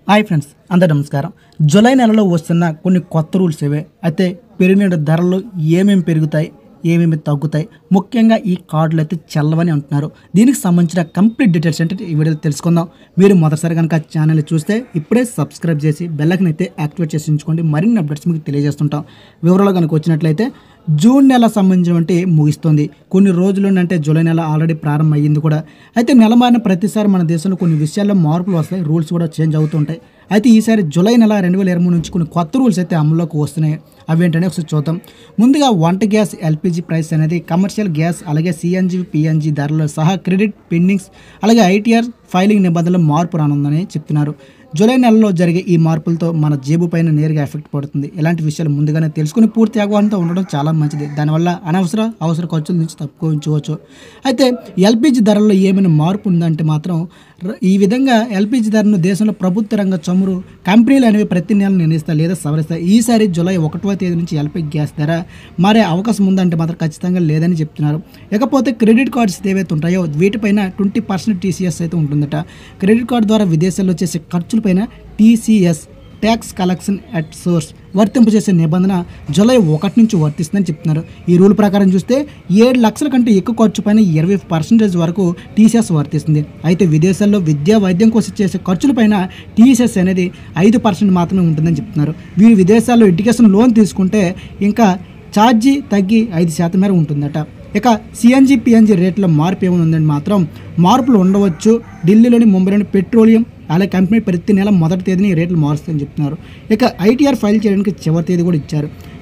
hi friends అందరు నమస్కారం July నెలలో వస్తున్న కొన్ని కొత్త రూల్స్ ఇవే అయితే పెరిగిన ధరలు ఏమేమి పెరుగుతాయి ఏమేమి తగ్గుతాయి ముఖ్యంగా ఈ కార్డులు అయితే చల్లవని అంటున్నారు దీనికి సంబంధించిన కంప్లీట్ డీటెయిల్స్ అంటే ఈ వీడియోలో తెలుసుకుందాం మీరు మొదటిసారి కనుక ఛానల్ చూస్తే ఇప్పుడే సబ్స్క్రైబ్ చేసి బెల్లైకన్ అయితే యాక్టివేట్ చేసి ఉంచుకోండి మరిన్ని అప్డేట్స్ మీకు తెలియజేస్తుంటాం వివరాలు కనుక వచ్చినట్లయితే జూన్ నెల సంబంధించినటువంటి ముగిస్తుంది కొన్ని రోజులు అంటే జూలై నెల ఆల్రెడీ ప్రారంభం అయ్యింది కూడా అయితే నెల మారిన ప్రతిసారి మన దేశంలో కొన్ని విషయాల్లో మార్పులు వస్తాయి రూల్స్ కూడా చేంజ్ అవుతుంటాయి అయితే ఈసారి జూలై నెల రెండు వేల ఇరవై నుంచి కొన్ని కొత్త రూల్స్ అయితే అమల్లోకి వస్తున్నాయి అవి ఏంటనే ఒకసారి చూద్దాం ముందుగా వంట గ్యాస్ ఎల్పిజి ప్రైస్ అనేది కమర్షియల్ గ్యాస్ అలాగే సిఎన్జి పిఎన్జి ధరలు సహా క్రెడిట్ పెండింగ్స్ అలాగే ఐటీఆర్ ఫైలింగ్ నిబంధనలు మార్పు రానుందని చెప్తున్నారు జూలై నెలలో జరిగే ఈ మార్పులతో మన జేబు పైన నేరుగా ఎఫెక్ట్ పడుతుంది ఇలాంటి విషయాలు ముందుగానే తెలుసుకుని పూర్తి అవగాహనతో ఉండడం చాలా మంచిది దానివల్ల అనవసర అవసర ఖర్చుల నుంచి తప్పుకోవచ్చు అయితే ఎల్పిజి ధరల్లో ఏమైనా మార్పు ఉందంటే మాత్రం ర- ఈ విధంగా ఎల్పిజి ధరను దేశంలో ప్రభుత్వ రంగ చమురు కంపెనీలు అనేవి ప్రతి నెల నిర్ణయిస్తాయి లేదా సవరిస్తాయి ఈసారి జూలై ఒకటవ తేదీ నుంచి ఎల్పిజి గ్యాస్ ధర మారే అవకాశం ఉందంటే మాత్రం ఖచ్చితంగా లేదని చెప్తున్నారు ఇకపోతే క్రెడిట్ కార్డ్స్ ఏవైతే ఉంటాయో వీటిపైన ట్వంటీ పర్సెంట్ టీసీఎస్ అయితే ఉంటుందట క్రెడిట్ కార్డు ద్వారా విదేశాల్లో చేసే ఖర్చులపైన TCS tax collection at source వర్తింపజేసే నిబంధన జూలై ఒకటి నుంచి వర్తిస్తుందని చెప్తున్నారు ఈ రూల్ ప్రకారం చూస్తే ఏడు లక్షల కంటే ఎక్కువ ఖర్చు పైన ఇరవై పర్సెంటేజ్ వరకు టీసీఎస్ వర్తిస్తుంది అయితే విదేశాల్లో విద్యా వైద్యం కోసం చేసే ఖర్చులపైన టీసీఎస్ అనేది ఐదు పర్సెంట్ మాత్రమే ఉంటుందని చెప్తున్నారు వీరు విదేశాల్లో ఎడ్యుకేషన్ లోన్ తీసుకుంటే ఇంకా ఛార్జీ తగ్గి ఐదు శాతం మేర ఉంటుందట ఇక సిఎన్జి పిఎన్జి రేట్ల మార్పు ఏమైనా ఉందంటే మాత్రం మార్పులు ఉండవచ్చు ఢిల్లీలోని ముంబైలోని పెట్రోలియం అలాగే కంపెనీ ప్రతి నెల మొదటి తేదీని ఈ రేట్లు మారుస్తుందని చెప్తున్నారు ఇక ఐటీఆర్ ఫైల్ చేయడానికి చివరి తేదీ కూడా ఇచ్చారు